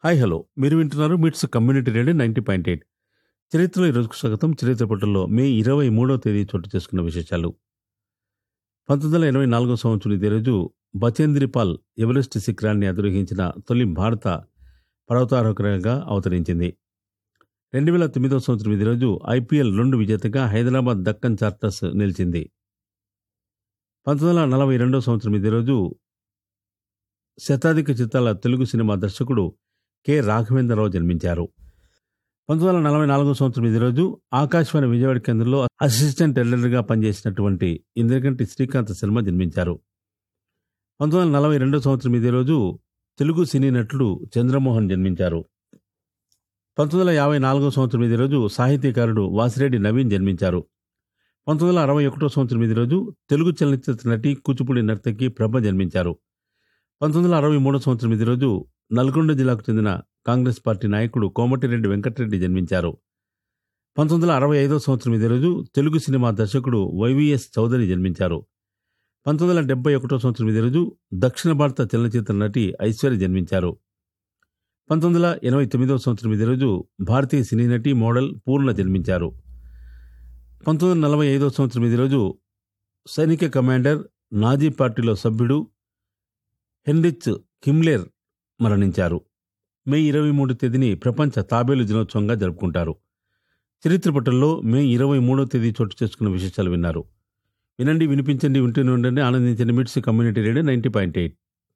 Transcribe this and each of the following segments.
hi hello మీరు వింటున్నారు MITS community radio ninety point eight చరిత్రలో ఈరోజుకు స్వాగతం చరిత్ర పట్టుల్లో మే ఇరవై మూడవ తేదీ చోటు చేసుకున్న విశేషాలు పంతొమ్మిది వందల ఎనభై నాలుగో సంవత్సరం ఇదే రోజు బచేంద్రిపాల్ ఎవరెస్ట్ శిఖరాన్ని అధిరోహించిన తొలి భారత పర్వతారోహకురాగా అవతరించింది రెండు వేల తొమ్మిదవ సంవత్సరం ఇదే రోజు ఐపీఎల్ రెండు విజేతగా హైదరాబాద్ దక్కన్ చార్టర్స్ నిలిచింది పంతొమ్మిది వందల నలభై రెండవ సంవత్సరం ఇదే రోజు శతాధిక చిత్రాల తెలుగు సినిమా దర్శకుడు కె రాఘవేంద్రరావు జన్మించారు పంతొమ్మిది వందల నలభై నాలుగో సంవత్సరం ఇదే రోజు ఆకాశవాణి విజయవాడ కేంద్రంలో అసిస్టెంట్ ఎడిటర్గా పనిచేసినటువంటి ఇంద్రకంటి శ్రీకాంత్ శర్మ జన్మించారు పంతొమ్మిది వందల నలభై రెండో సంవత్సరం ఇదే రోజు తెలుగు సినీ నటుడు చంద్రమోహన్ జన్మించారు పంతొమ్మిది వందల యాభై నాలుగో సంవత్సరం ఇదే రోజు సాహితీకారుడు వాసిరెడ్డి నవీన్ జన్మించారు పంతొమ్మిది వందల అరవై ఒకటో సంవత్సరం ఇదే రోజు తెలుగు చలనచిత్ర నటి కూచిపూడి నర్తకి ప్రభ జన్మించారు పంతొమ్మిది వందల అరవై మూడో సంవత్సరం ఇదే రోజు నల్గొండ జిల్లాకు చెందిన కాంగ్రెస్ పార్టీ నాయకుడు కోమటిరెడ్డి వెంకటరెడ్డి జన్మించారు పంతొమ్మిది వందల అరవై ఐదో సంవత్సరం ఇదే రోజు తెలుగు సినిమా దర్శకుడు వైవిఎస్ చౌదరి జన్మించారు పంతొమ్మిది వందల డెబ్బై ఒకటో సంవత్సరం ఇదే రోజు దక్షిణ భారత చలనచిత్ర నటి ఐశ్వర్య జన్మించారు పంతొమ్మిది వందల ఎనభై తొమ్మిదవ సంవత్సరం ఇదే రోజు భారతీయ సినీ నటి మోడల్ పూర్ణ జన్మించారు పంతొమ్మిది వందల నలభై ఐదో సంవత్సరం ఇదే రోజు సైనిక కమాండర్ నాజీ పార్టీలో సభ్యుడు హెన్రిచ్ కిమ్లేర్ మరణించారు మే ఇరవై మూడు తేదీని ప్రపంచ తాబేలు దినోత్సవంగా జరుపుకుంటారు చరిత్ర పట్టణంలో మే ఇరవై మూడో తేదీ చోటు చేసుకున్న విశేషాలు విన్నారు వినండి వినిపించండి వింటూనే ఉండండి ఆనందించండి MITS community radio ninety point eight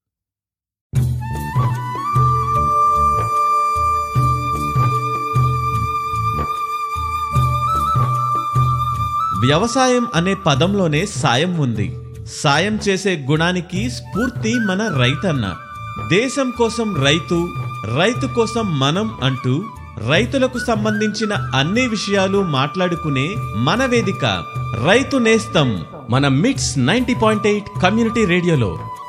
వ్యవసాయం అనే పదంలోనే సాయం ఉంది సాయం చేసే గుణానికి స్ఫూర్తి మన రైతన్న దేశం కోసం రైతు రైతు కోసం మనం అంటూ రైతులకు సంబంధించిన అన్ని విషయాలు మాట్లాడుకునే మన వేదిక రైతు నేస్తం మన మిట్స్ నైంటీ పాయింట్ ఎయిట్ కమ్యూనిటీ రేడియోలో